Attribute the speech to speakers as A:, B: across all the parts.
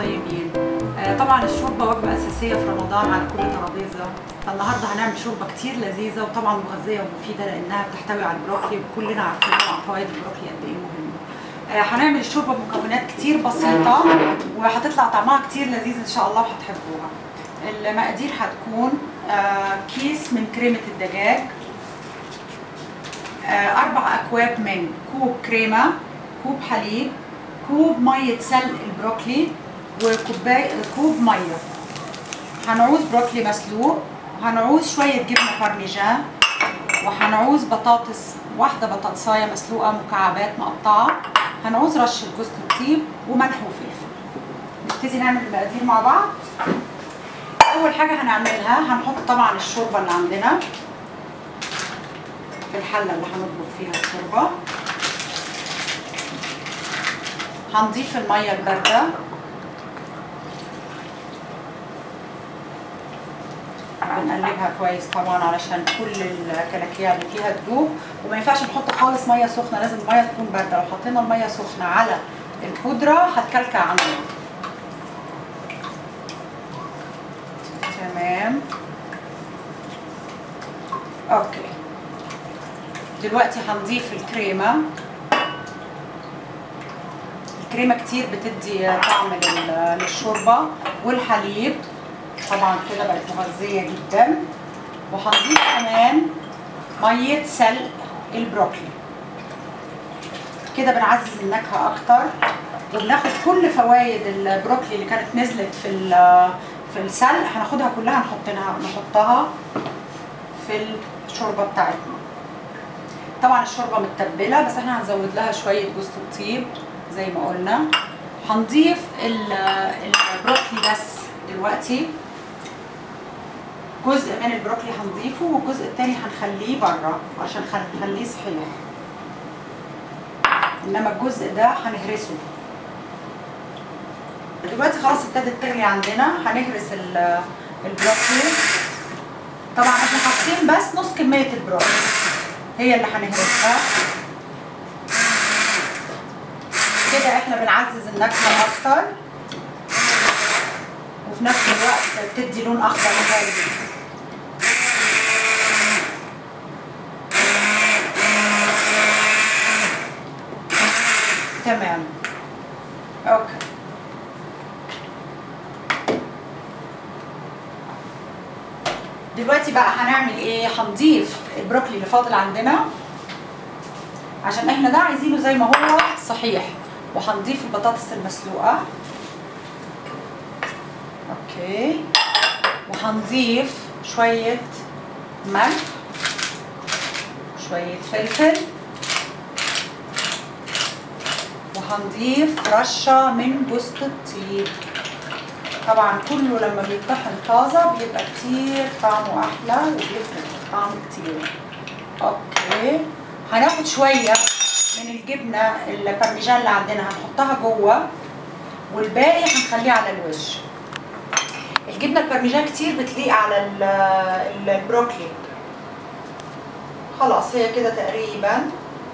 A: طيبين آه، طبعا الشوربه وجبه اساسيه في رمضان على كل ترابيزه فالنهارده هنعمل شوربه كتير لذيذه وطبعا مغذيه ومفيده لانها بتحتوي على البروكلي وكلنا عارفين طبعا فوائد البروكلي قد ايه مهمه آه، هنعمل الشوربه بمكونات كتير بسيطه وهتطلع طعمها كتير لذيذ ان شاء الله وهتحبوها المقادير هتكون آه، كيس من كريمه الدجاج آه، أربع أكواب من كوب كريمة كوب حليب كوب مية سلق البروكلي وكوباية كوب مية هنعوز بروكلي مسلوق هنعوز شوية جبنة بارميجان وهنعوز بطاطس واحدة بطاطساية مسلوقة مكعبات مقطعة هنعوز رشة جوز الطيب وملح وفلفل نبتدي نعمل المقادير مع بعض أول حاجة هنعملها هنحط طبعا الشوربة اللي عندنا في الحلة اللي هنطبخ فيها الشوربة هنضيف المية الباردة بنقلبها كويس طبعا علشان كل الكلاكيع اللي فيها تدوب وما ينفعش نحط خالص ميه سخنه لازم الميه تكون بارده لو حطينا الميه سخنه على البودره هتكلكع عندنا تمام اوكي دلوقتي هنضيف الكريمه الكريمه كتير بتدي طعم لل- للشوربه والحليب طبعا كده بقت مغذيه جدا وهنضيف كمان ميه سلق البروكلي كده بنعزز النكهه اكتر وبناخد كل فوائد البروكلي اللي كانت نزلت في ال- في السلق هناخدها كلها نحطها نحطها في الشوربه بتاعتنا طبعا الشوربه متبله بس احنا هنزود لها شويه جوز الطيب زي ما قلنا هنضيف ال- البروكلي بس دلوقتي جزء من البروكلي هنضيفه والجزء التاني هنخليه بره عشان خل- نخليه صحيح انما الجزء ده هنهرسه دلوقتي خلاص ابتدت تغلي عندنا هنهرس ال- البروكلي طبعا احنا حاطين بس نص كميه البروكلي هي اللي هنهرسها كده احنا بنعزز النكهه اكتر وفي نفس الوقت بتدي لون اخضر حلو تمام اوكي دلوقتي بقى هنعمل ايه هنضيف البروكلي اللي فاضل عندنا عشان احنا ده عايزينه زي ما هو صحيح وهنضيف البطاطس المسلوقه اوكي وهنضيف شويه ملح شويه فلفل وهنضيف رشه من جوز الطيب طبعا كله لما بيطحن طازه بيبقى كتير طعمه احلى وبيفرق في الطعم كتير اوكي هناخد شويه من الجبنه البارميجان اللي عندنا هنحطها جوه والباقي هنخليه على الوش الجبنه البارميجان كتير بتليق على ال- ال- البروكلي خلاص هي كده تقريبا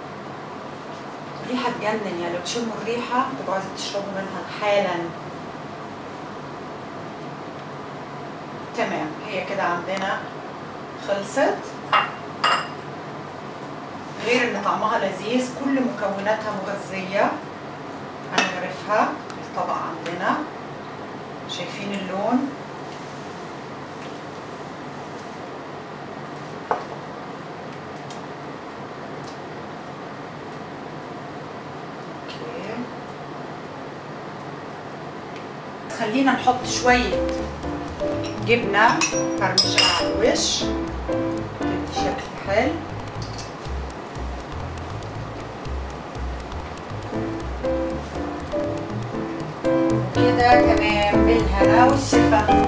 A: ريحه تجنن يعني لو تشموا الريحه تبقوا عايزين تشربوا منها حالا تمام هي كده عندنا خلصت غير ان طعمها لذيذ كل مكوناتها مغذية هنغرفها الطبق عندنا شايفين اللون اوكي خلينا نحط شوية جبنة بارميجان على الوش تدي شكل حلو كده تمام بالهنا والشفا